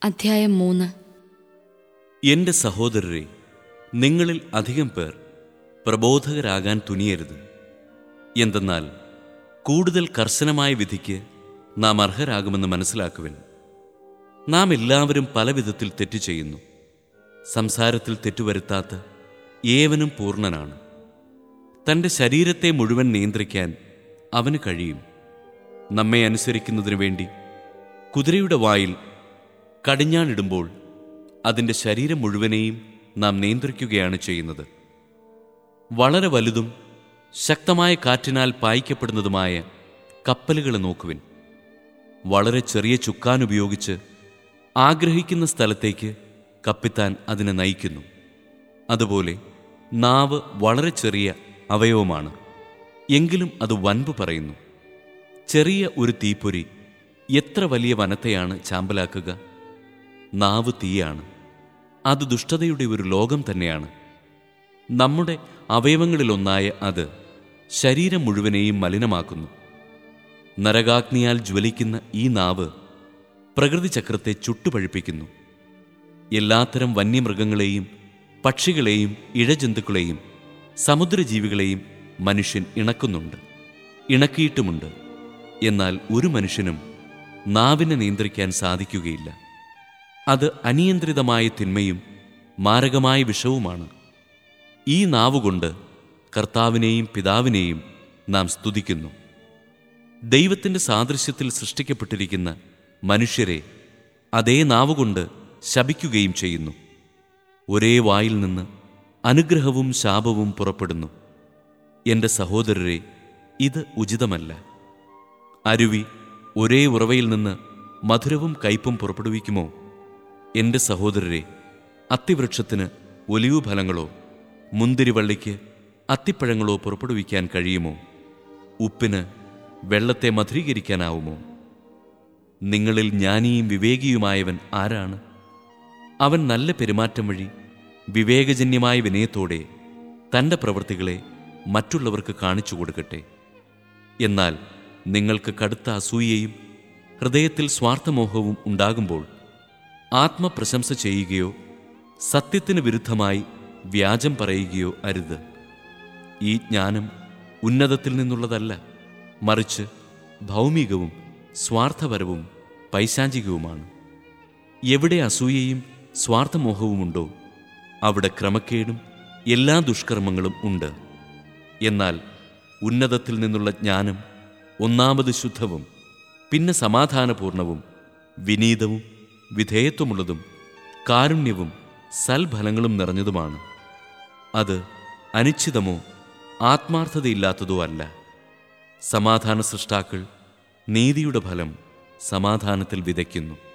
അധ്യായം മൂന്ന് എന്റെ സഹോദരരെ നിങ്ങളിൽ അധികം പേർ പ്രബോധകരാകാൻ തുനിയരുത് എന്തെന്നാൽ കൂടുതൽ കർശനമായ വിധിക്ക് നാം അർഹരാകുമെന്ന് മനസ്സിലാക്കുവിൻ നാം എല്ലാവരും പല വിധത്തിൽ തെറ്റു ചെയ്യുന്നു സംസാരത്തിൽ തെറ്റുവരുത്താത്ത ഏവനും പൂർണ്ണനാണ് തൻ്റെ ശരീരത്തെ മുഴുവൻ നിയന്ത്രിക്കാൻ അവന് കഴിയും നമ്മെ അനുസരിക്കുന്നതിനു വേണ്ടി കുതിരയുടെ വായിൽ കടിഞ്ഞാണിടുമ്പോൾ അതിൻ്റെ ശരീരം മുഴുവനെയും നാം നിയന്ത്രിക്കുകയാണ് ചെയ്യുന്നത് വളരെ വലുതും ശക്തമായ കാറ്റിനാൽ പായിക്കപ്പെടുന്നതുമായ കപ്പലുകളെ നോക്കുവിൻ വളരെ ചെറിയ ചുക്കാൻ ഉപയോഗിച്ച് ആഗ്രഹിക്കുന്ന സ്ഥലത്തേക്ക് കപ്പിത്താൻ അതിനെ നയിക്കുന്നു അതുപോലെ നാവ് വളരെ ചെറിയ അവയവമാണ് എങ്കിലും അത് വൻപ് പറയുന്നു ചെറിയ ഒരു തീപ്പൊരി എത്ര വലിയ വനത്തെയാണ് ചാമ്പലാക്കുക നാവ് തീയാണ് അത് ദുഷ്ടതയുടെ ഒരു ലോകം തന്നെയാണ് നമ്മുടെ അവയവങ്ങളിലൊന്നായ അത് ശരീരം മുഴുവനെയും മലിനമാക്കുന്നു നരകാഗ്നിയാൽ ജ്വലിക്കുന്ന ഈ നാവ് പ്രകൃതിചക്രത്തെ ചുട്ടുപഴിപ്പിക്കുന്നു എല്ലാത്തരം വന്യമൃഗങ്ങളെയും പക്ഷികളെയും ഇഴജന്തുക്കളെയും സമുദ്രജീവികളെയും മനുഷ്യൻ ഇണക്കുന്നുണ്ട് ഇണക്കിയിട്ടുമുണ്ട് എന്നാൽ ഒരു മനുഷ്യനും നാവിനെ നിയന്ത്രിക്കാൻ സാധിക്കുകയില്ല അത് അനിയന്ത്രിതമായ തിന്മയും മാരകമായ വിഷവുമാണ് ഈ നാവുകൊണ്ട് കർത്താവിനെയും പിതാവിനെയും നാം സ്തുതിക്കുന്നു ദൈവത്തിൻ്റെ സാദൃശ്യത്തിൽ സൃഷ്ടിക്കപ്പെട്ടിരിക്കുന്ന മനുഷ്യരെ അതേ നാവുകൊണ്ട് ശപിക്കുകയും ചെയ്യുന്നു ഒരേ വായിൽ നിന്ന് അനുഗ്രഹവും ശാപവും പുറപ്പെടുന്നു എൻ്റെ സഹോദരരെ ഇത് ഉചിതമല്ല അരുവി ഒരേ ഉറവയിൽ നിന്ന് മധുരവും കയ്പും പുറപ്പെടുവിക്കുമോ എൻ്റെ സഹോദരരെ അത്തിവൃക്ഷത്തിന് ഒലിവു ഫലങ്ങളോ മുന്തിരിവള്ളിക്ക് അത്തിപ്പഴങ്ങളോ പുറപ്പെടുവിക്കാൻ കഴിയുമോ ഉപ്പിന് വെള്ളത്തെ മധുരീകരിക്കാനാവുമോ നിങ്ങളിൽ ജ്ഞാനിയും വിവേകിയുമായവൻ ആരാണ് അവൻ നല്ല പെരുമാറ്റം വഴി വിവേകജന്യമായ വിനയത്തോടെ തൻ്റെ പ്രവൃത്തികളെ മറ്റുള്ളവർക്ക് കാണിച്ചു കൊടുക്കട്ടെ എന്നാൽ നിങ്ങൾക്ക് കടുത്ത അസൂയയും ഹൃദയത്തിൽ സ്വാർത്ഥമോഹവും ഉണ്ടാകുമ്പോൾ ആത്മപ്രശംസ ചെയ്യുകയോ സത്യത്തിന് വിരുദ്ധമായി വ്യാജം പറയുകയോ അരുത് ഈ ജ്ഞാനം ഉന്നതത്തിൽ നിന്നുള്ളതല്ല മറിച്ച് ഭൗമികവും സ്വാർത്ഥപരവും പൈശാചികവുമാണ് എവിടെ അസൂയയും സ്വാർത്ഥമോഹവുമുണ്ടോ അവിടെ ക്രമക്കേടും എല്ലാ ദുഷ്കർമ്മങ്ങളും ഉണ്ട് എന്നാൽ ഉന്നതത്തിൽ നിന്നുള്ള ജ്ഞാനം ഒന്നാമത് ശുദ്ധവും പിന്നെ സമാധാനപൂർണവും വിനീതവും വിധേയത്വമുള്ളതും കാരുണ്യവും സൽഫലങ്ങളും നിറഞ്ഞതുമാണ് അത് അനിശ്ചിതമോ ആത്മാർത്ഥതയില്ലാത്തതോ അല്ല സമാധാന സൃഷ്ടാക്കൾ നീതിയുടെ ഫലം സമാധാനത്തിൽ വിതയ്ക്കുന്നു